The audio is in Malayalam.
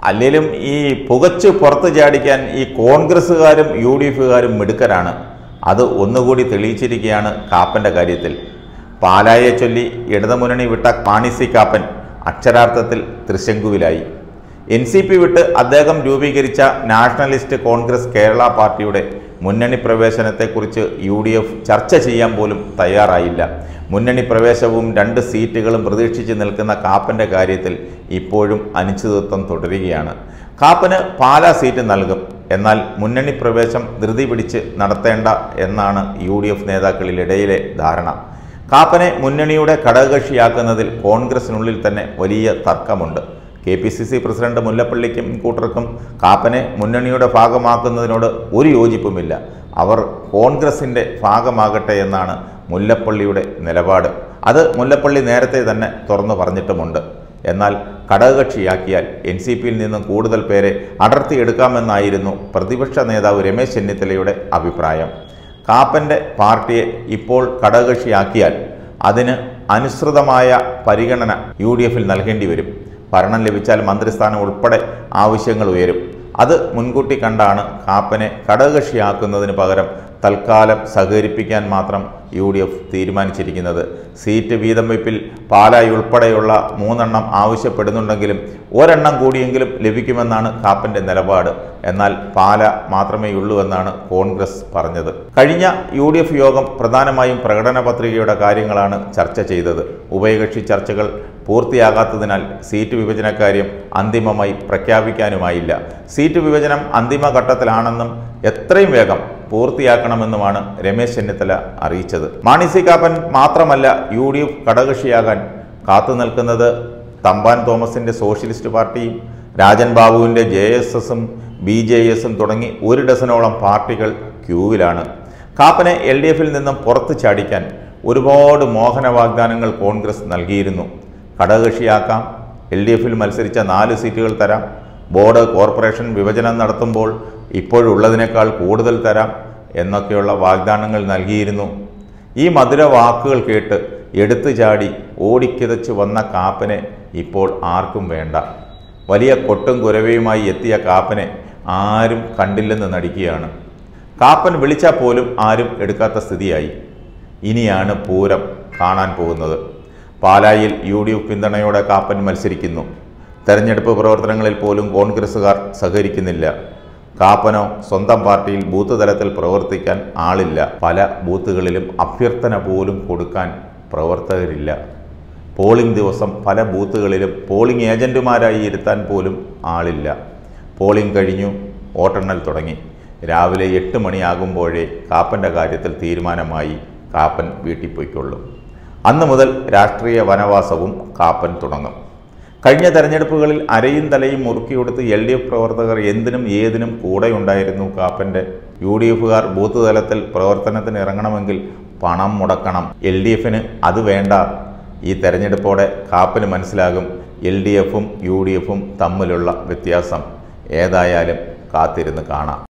അല്ലെങ്കിലും ഈ പുകച്ച് പുറത്ത് ചാടിക്കാൻ ഈ കോൺഗ്രസ്സുകാരും യു ഡി എഫുകാരും മിടുക്കരാണ് അത് ഒന്നുകൂടി തെളിയിച്ചിരിക്കുകയാണ് കാപ്പൻ്റെ കാര്യത്തിൽ പാലായെ ചൊല്ലി ഇടതുമുന്നണി വിട്ട മാണിസി കാപ്പൻ അക്ഷരാർത്ഥത്തിൽ തൃശങ്കുവിലായി എൻ സി പി വിട്ട് അദ്ദേഹം രൂപീകരിച്ച നാഷണലിസ്റ്റ് കോൺഗ്രസ് കേരള പാർട്ടിയുടെ മുന്നണി പ്രവേശനത്തെക്കുറിച്ച് യു ഡി എഫ് ചർച്ച ചെയ്യാൻ പോലും തയ്യാറായില്ല മുന്നണി പ്രവേശവും രണ്ട് സീറ്റുകളും പ്രതീക്ഷിച്ച് നിൽക്കുന്ന കാപ്പൻ്റെ കാര്യത്തിൽ ഇപ്പോഴും അനിശ്ചിതത്വം തുടരുകയാണ് കാപ്പന് പാലാ സീറ്റ് നൽകും എന്നാൽ മുന്നണി പ്രവേശം ധൃതി പിടിച്ച് നടത്തേണ്ട എന്നാണ് യു ഡി എഫ് നേതാക്കളിലിടയിലെ ധാരണ കാപ്പനെ മുന്നണിയുടെ ഘടകകക്ഷിയാക്കുന്നതിൽ കോൺഗ്രസിനുള്ളിൽ തന്നെ വലിയ തർക്കമുണ്ട് K P C C president മുല്ലപ്പള്ളിക്കും കൂട്ടർക്കും കാപ്പനെ മുന്നണിയുടെ ഭാഗമാക്കുന്നതിനോട് ഒരു യോജിപ്പുമില്ല അവർ കോൺഗ്രസിൻ്റെ ഭാഗമാകട്ടെ എന്നാണ് മുല്ലപ്പള്ളിയുടെ നിലപാട് അത് മുല്ലപ്പള്ളി നേരത്തെ തന്നെ തുറന്നു പറഞ്ഞിട്ടുമുണ്ട് എന്നാൽ ഘടകകക്ഷിയാക്കിയാൽ എൻ സി പിയിൽ നിന്നും കൂടുതൽ പേരെ അടർത്തിയെടുക്കാമെന്നായിരുന്നു പ്രതിപക്ഷ നേതാവ് രമേശ് ചെന്നിത്തലയുടെ അഭിപ്രായം കാപ്പൻ്റെ പാർട്ടിയെ ഇപ്പോൾ ഘടകകക്ഷിയാക്കിയാൽ അതിന് അനുസൃതമായ പരിഗണന യു ഡി എഫിൽ നൽകേണ്ടി വരും ഭരണം ലഭിച്ചാൽ മന്ത്രിസ്ഥാനം ഉൾപ്പെടെ ആവശ്യങ്ങൾ ഉയരും അത് മുൻകൂട്ടി കണ്ടാണ് കാപ്പനെ ഘടകകക്ഷിയാക്കുന്നതിന് പകരം തൽക്കാലം സഹകരിപ്പിക്കാൻ മാത്രം യു ഡി എഫ് തീരുമാനിച്ചിരിക്കുന്നത് സീറ്റ് വീതം വയ്പിൽ പാലായി ഉൾപ്പെടെയുള്ള മൂന്നെണ്ണം ആവശ്യപ്പെടുന്നുണ്ടെങ്കിലും ഒരെണ്ണം കൂടിയെങ്കിലും ലഭിക്കുമെന്നാണ് കാപ്പൻ്റെ നിലപാട് എന്നാൽ പാല മാത്രമേ ഉള്ളൂ എന്നാണ് കോൺഗ്രസ് പറഞ്ഞത് കഴിഞ്ഞ യു ഡി എഫ് യോഗം പ്രധാനമായും പ്രകടന പത്രികയുടെ കാര്യങ്ങളാണ് ചർച്ച ചെയ്തത് ഉഭയകക്ഷി ചർച്ചകൾ പൂർത്തിയാകാത്തതിനാൽ സീറ്റ് വിഭജനക്കാര്യം അന്തിമമായി പ്രഖ്യാപിക്കാനുമായില്ല സീറ്റ് വിഭജനം അന്തിമഘട്ടത്തിലാണെന്നും എത്രയും വേഗം പൂർത്തിയാക്കണമെന്നുമാണ് രമേശ് ചെന്നിത്തല അറിയിച്ചത് മാണി സി കാപ്പൻ മാത്രമല്ല യു ഡി എഫ് ഘടകകക്ഷിയാകാൻ കാത്തു നിൽക്കുന്നത് തമ്പാൻ തോമസിന്റെ സോഷ്യലിസ്റ്റ് പാർട്ടിയും രാജൻ ബാബുവിൻ്റെ ജെ എസ് എസും ബി ജെ എസും തുടങ്ങി ഒരു ഡസനോളം പാർട്ടികൾ ക്യൂവിലാണ് കാപ്പനെ എൽ ഡി എഫിൽ നിന്നും പുറത്തു ചാടിക്കാൻ ഒരുപാട് മോഹന വാഗ്ദാനങ്ങൾ കോൺഗ്രസ് നൽകിയിരുന്നു ഘടകകക്ഷിയാക്കാം എൽ ഡി എഫിൽ മത്സരിച്ച നാല് സീറ്റുകൾ തരാം ബോർഡ് കോർപ്പറേഷൻ വിഭജനം നടത്തുമ്പോൾ ഇപ്പോഴുള്ളതിനേക്കാൾ കൂടുതൽ തരാം എന്നൊക്കെയുള്ള വാഗ്ദാനങ്ങൾ നൽകിയിരുന്നു ഈ മധുര വാക്കുകൾ കേട്ട് എടുത്തു ചാടി ഓടിക്കിതച്ച് വന്ന കാപ്പനെ ഇപ്പോൾ ആർക്കും വേണ്ട വലിയ കൊട്ടും കുരവയുമായി എത്തിയ കാപ്പനെ ആരും കണ്ടില്ലെന്ന് നടിക്കുകയാണ് കാപ്പൻ വിളിച്ചാൽ പോലും ആരും എടുക്കാത്ത സ്ഥിതിയായി ഇനിയാണ് പൂരം കാണാൻ പോകുന്നത് പാലായിൽ യു ഡി എഫ് പിന്തുണയോടെ കാപ്പൻ മത്സരിക്കുന്നു തെരഞ്ഞെടുപ്പ് പ്രവർത്തനങ്ങളിൽ പോലും കോൺഗ്രസ്സുകാർ സഹകരിക്കുന്നില്ല കാപ്പനോ സ്വന്തം പാർട്ടിയിൽ ബൂത്ത് തലത്തിൽ പ്രവർത്തിക്കാൻ ആളില്ല പല ബൂത്തുകളിലും അഭ്യർത്ഥന പോലും കൊടുക്കാൻ പ്രവർത്തകരില്ല പോളിംഗ് ദിവസം പല ബൂത്തുകളിലും പോളിംഗ് ഏജന്റുമാരായി ഇരുത്താൻ പോലും ആളില്ല പോളിംഗ് കഴിഞ്ഞു വോട്ടെണ്ണൽ തുടങ്ങി രാവിലെ എട്ട് മണിയാകുമ്പോഴേ കാപ്പൻ്റെ കാര്യത്തിൽ തീരുമാനമായി കാപ്പൻ വീട്ടിൽ പോയിക്കൊള്ളും അന്ന് മുതൽ രാഷ്ട്രീയ വനവാസവും കാപ്പൻ തുടങ്ങും കഴിഞ്ഞ തെരഞ്ഞെടുപ്പുകളിൽ അരയും തലയും മുറുക്കിയെടുത്ത് എൽ ഡി എഫ് പ്രവർത്തകർ എന്തിനും ഏതിനും കൂടെയുണ്ടായിരുന്നു കാപ്പൻ്റെ യു ഡി എഫുകാർ ബൂത്ത് തലത്തിൽ പ്രവർത്തനത്തിന് ഇറങ്ങണമെങ്കിൽ പണം മുടക്കണം എൽ ഡി എഫിന് അത് വേണ്ട ഈ തെരഞ്ഞെടുപ്പോടെ കാപ്പന് മനസ്സിലാകും എൽ ഡി എഫും യു ഡി എഫും തമ്മിലുള്ള വ്യത്യാസം ഏതായാലും കാത്തിരുന്ന് കാണാം